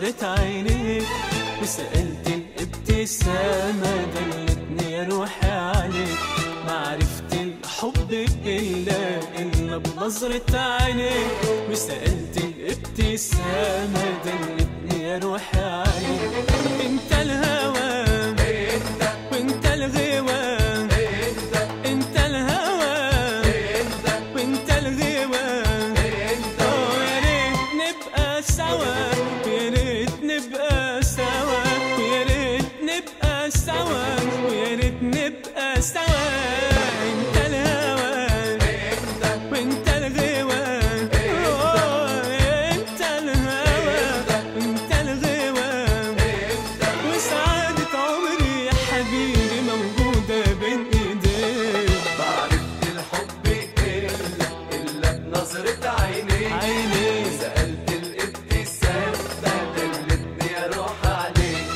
نظرة عينيك وسألت الابتسامة دلتني يا روحي عليك ما عرفت الحب إلا إلا بنظرة عينيك وسألت الابتسامة دلتني يا روحي عليك انت الهوى وانت الغوى انت الهوى وانت الغوى اه يا ريت نبقى سوا يا ريت نبقى سوا يا ريت نبقى سوا يا ريت نبقى سوا انت الهوى وانت الغوى اه انت الهوى وانت الغوى وسعادة عمري يا حبيبي موجودة بين ايديك بعرفت الحب إلا إلا بنظرة عينيك عينيك سألت الابتسامة دلتني يا روح عليك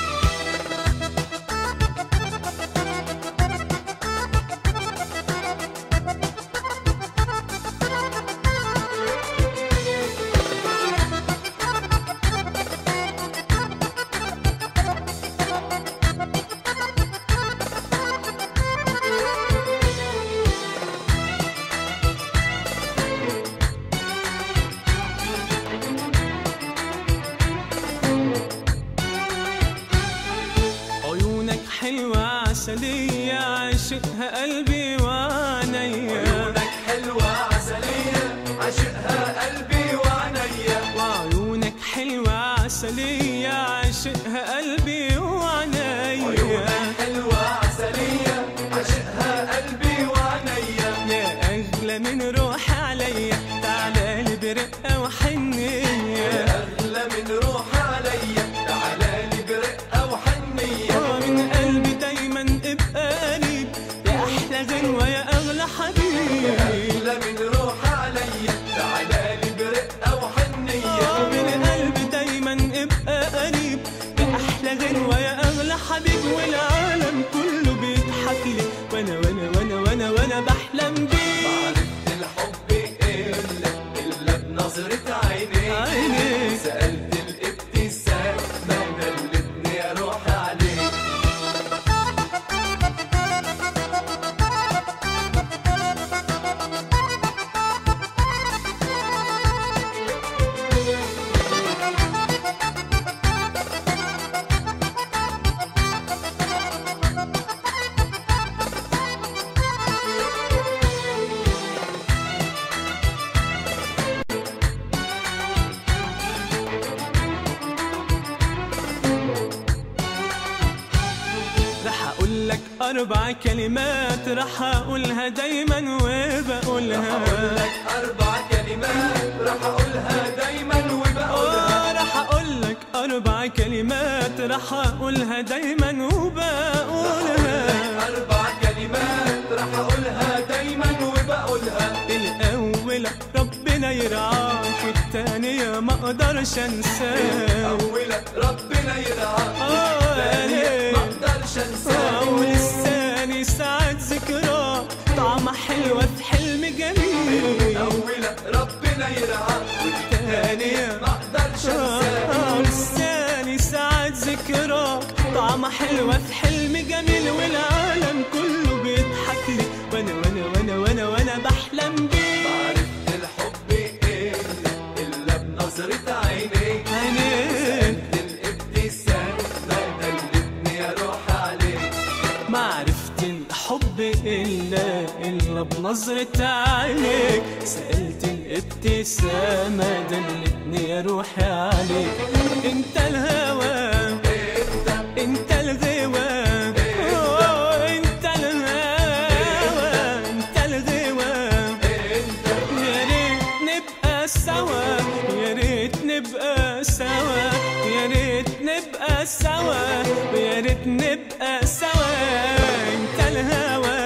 عيونك حلوة عسلية عاشقها قلبي وعينيا عيونك حلوة عسلية عشقها قلبي وعينيا وعيونك حلوة عسلية عاشقها قلبي وعينيا عيونك حلوة عسلية عشقها قلبي وعينيا يا أغلى من روح عليا تعالى لي برقة وحنية أغلى من روح عليا تعالى لي برقة وحنية من قلبي دايما ابقى قريب يا أحلى غنوة يا أغلى حبيب أغلى من روح عليا تعالى لي برقة وحنية من قلبي دايما ابقى قريب يا احلى غنوه يا اغلى حبيب والعالم كله بيضحك لي وانا وانا وانا وانا وانا بحلم بيك عرفت الحب إلا إلا بنظرة عينيك عينيك سألت الابتسامة دلتني يا روح عليك راح اقول لك اربع كلمات راح اقولها دايما وبقولها أقول لك أربع كلمات راح أقولها دايما وبقولها آه، راح اقول لك اربع كلمات راح اقولها دايما وبقولها أربع كلمات راح أقولها دايما وبقولها الأولى ربنا يرعاك والتانية ما أقدرش أنساك أولى ربنا يرعاك آه، الثانية ليه؟ ما أقدرش أنساك ولساني ساعات ذكراك طعمة حلوة في حلم جميل أولى ربنا يرعاك الثانية ما أقدرش أنساك آه، لساني ساعات ذكراك طعمة حلوة في حلم جميل والعالم كله بيضحك لي وانا وانا وانا وانا وانا بحلم بيك عرفت الحب إلا إلا بنظرة عينيك عينيك الابتسامة دلتني يا روح عليك ما عرفت الحب إلا إلا بنظرة عينيك سألت الابتسامة دلتني يا روحي عليك انت الهوى انت الغوى أوه، انت الهوى انت الغوى يا ريت نبقى سوا يا ريت نبقى سوا يا ريت نبقى سوا يا ريت نبقى سوا انت الهوى